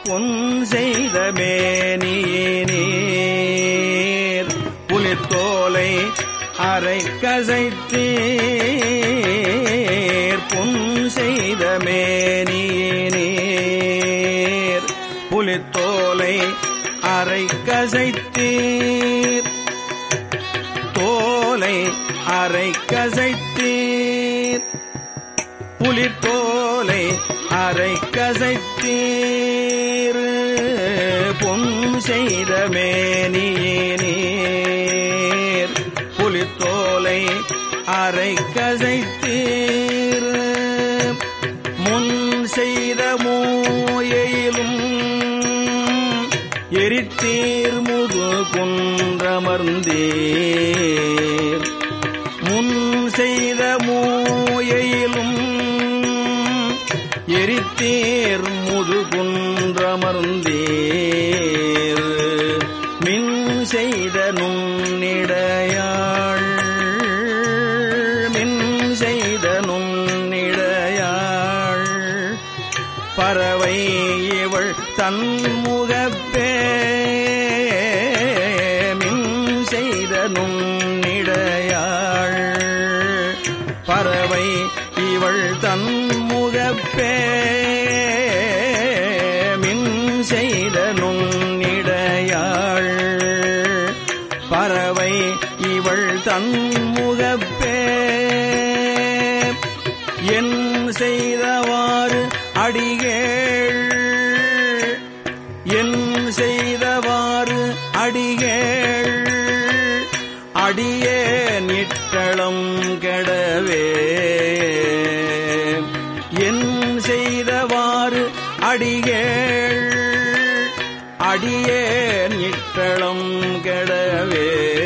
பொன் செய்த மேனியேனீர் புலித்தோலை அரை கசைத்தீர் பொன் செய்த மேனியேனீர் புலித்தோலை அரை கசைத்தீர் தோலை அரை கசைத்தீர் புலித்தோலை அரை கசைத்தீர் பொன் செய்த மேனியேனீர் புலித்தோலை அரை கசைத்தீர் முன் செய்த மூயையிலும் எரித்தீர் முது குன்றமர்ந்தீர் முன் செய்த மூயையிலும் எரித்தீர் முது குன்றமர்ந்தீர் மின் செய்த நுண்ணிடையாள் மின் செய்த நுண்ணிடையாள் பறவை இவள் தன்முகப்பே மின் செய்த நுண்ணிடையாள் பறவை இவள் தன்முகப்பே மின் செய்த நுண்ணிடையாள் பறவை இவள் தன்முகப்பே என் செய்தவாறு அடிகேள் என் செய்தவாறு அடிகேள் அடியே நிட்டளம் கெடவே என் செய்தவாறு அடிகேள் அடியே நிட்டளம் கெடவே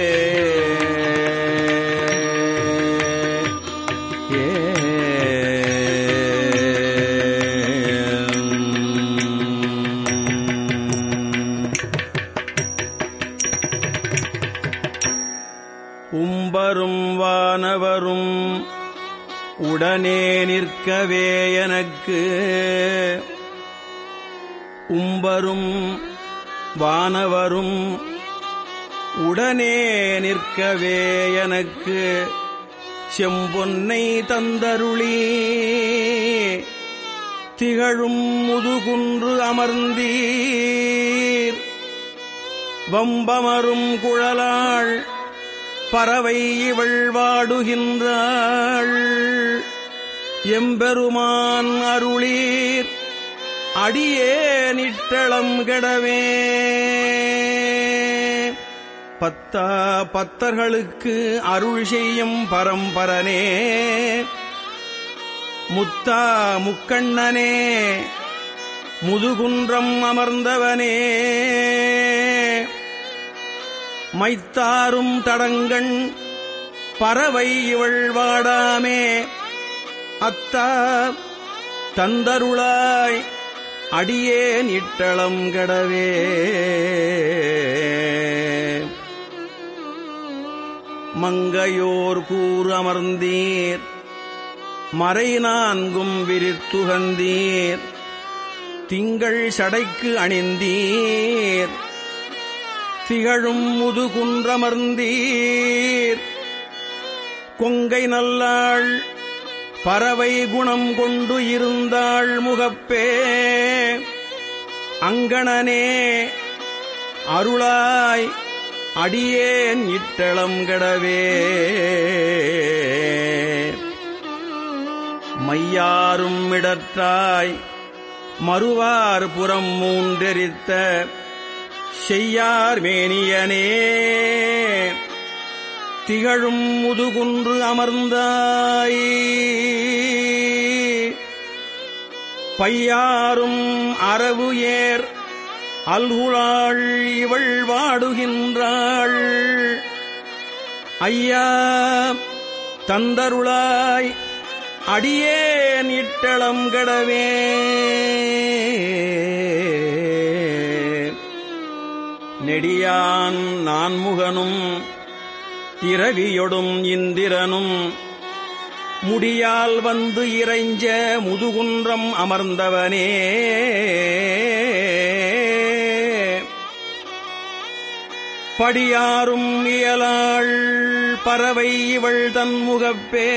உம்பரும் வானவரும் உடனே நிற்கவே எனக்கு உம்பரும் வானவரும் உடனே நிற்கவே எனக்கு செம்பொன்னை தந்தருளி திகழும் முதுகுன்று அமர்ந்தீர் வம்பமரும் குழலாள் பறவை இவள் வாடுகின்றாள் எம்பெருமான் அருளீர் அடியே நிட்டளம் கெடவே பத்தா பத்தர்களுக்கு அருள் செய்யும் பரம்பரனே முத்தா முக்கண்ணனே முதுகுன்றம் அமர்ந்தவனே மைத்தாரும் தடங்கண் பறவை இவள் வாடாமே அத்தா தந்தருளாய் அடியேன் இட்டளம் கடவே மங்கையோர் கூறு அமர்ந்தீர் மறை நான்கும் விரித்துகந்தீர் திங்கள் சடைக்கு அணிந்தீர் திகழும் முதுகுன்றமர்ந்தீர் கொங்கை நல்லாள் பறவை குணம் கொண்டு இருந்தாள் முகப்பே அங்கணனே அருளாய் அடியேன் இட்டளம் கடவே மையாரும் இடற்றாய் மறுவார் புறம் மூன்றெரித்த செய்யார் மேனியனே திகழும் முதுகுன்று அமர்ந்தாய் பையாரும் அரவு ஏர் அல்குளாள் இவள் வாடுகின்றாள் ஐயா தந்தருளாய் அடியேன் இட்டளம் கடவே நெடியான் நான்முகனும் இரவியொடும் இந்திரனும் முடியால் வந்து இறைஞ்ச முதுகுன்றம் அமர்ந்தவனே படியாரும் இயலாள் பறவை இவள் தன்முகப்பே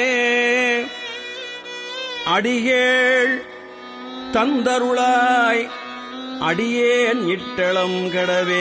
அடிகேள் தந்தருளாய் அடியேன் இட்டளம் கடவே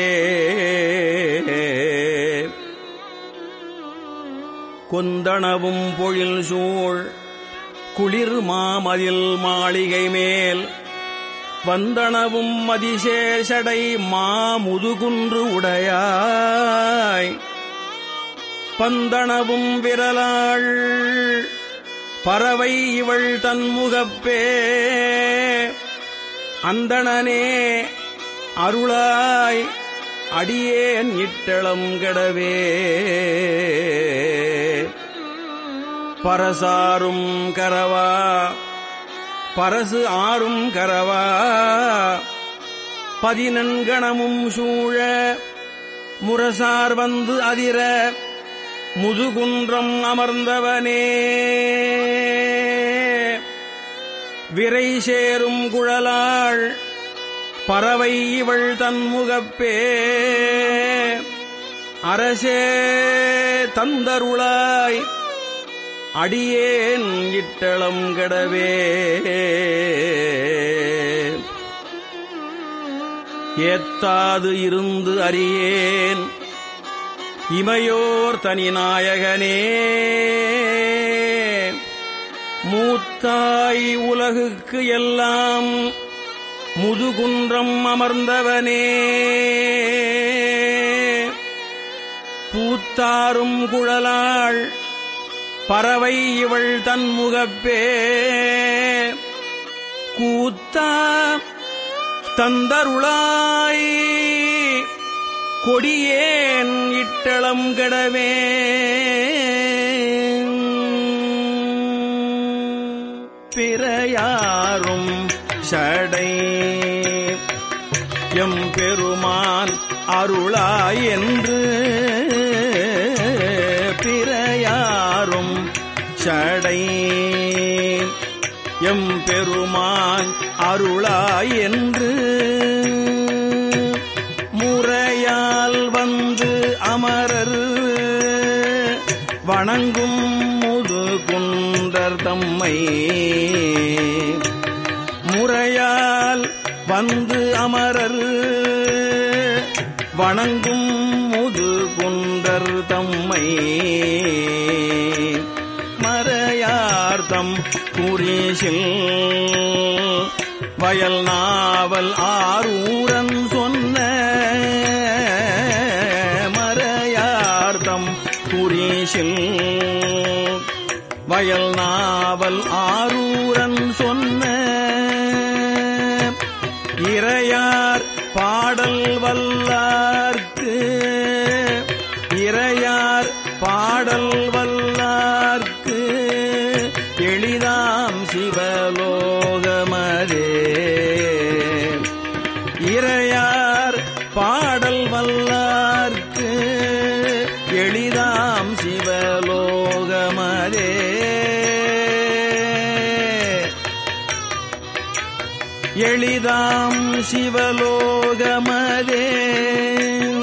கொந்தனவும் பொழில் சூழ் குளிர் மாமதில் மாளிகை மேல் வந்தனவும் மதிசேஷடை மாமுதுகுன்று உடையாய் பந்தனவும் விரலாள் பறவை இவள் தன்முகப்பே அந்தணனே அருளாய் அடியேன் இட்டளம் கெடவே பரசாரும் கரவா பரசு ஆறும் கரவா பதினன்கணமும் சூழ முரசார் வந்து அதிர முதுகுன்றம் அமர்ந்தவனே விரை சேரும் குழலாள் பறவை இவள் தன்முகப்பே அரசே தந்தருளாய் அடியேன் இட்டளம் கெடவே ஏத்தாது இருந்து அறியேன் இமையோர் தனிநாயகனே மூத்தாய் உலகுக்கு எல்லாம் முதுகுன்றம் அமர்ந்தவனே பூத்தாரும் குழலாள் பறவை இவள் தன்முகப்பே கூத்தா தந்தருளாய் கொடியேன் இட்டளம் கெடவே பிறையாரும் சடை எம் பெருமான் அருளாய் என்று பிறையாரும் சடை எம் பெருமான் அருளாய் என்று முறையால் வந்து அமரர் வணங்கும் முது குன்றர் தம்மை முறையால் வந்து அமரர் வணங்கும் முது குன்றர் தம்மை மறையார்த்தம் குறிசில் வயல் நாவல் ஆரூரன் சொன்ன மறையார்த்தம் குறிசில் வயல் நாவல் ஆரூரன் சொன்ன இறையார் பாடல் வல்லார்க்கு இறையார் பாடல் வல்லார்க்கு எளிதாம் சிவலோகமதே இறையார் பாடல் வல்லார்க்கு எளிதாம் சிவலோகமதே எளிதாம் சிவலோகமதே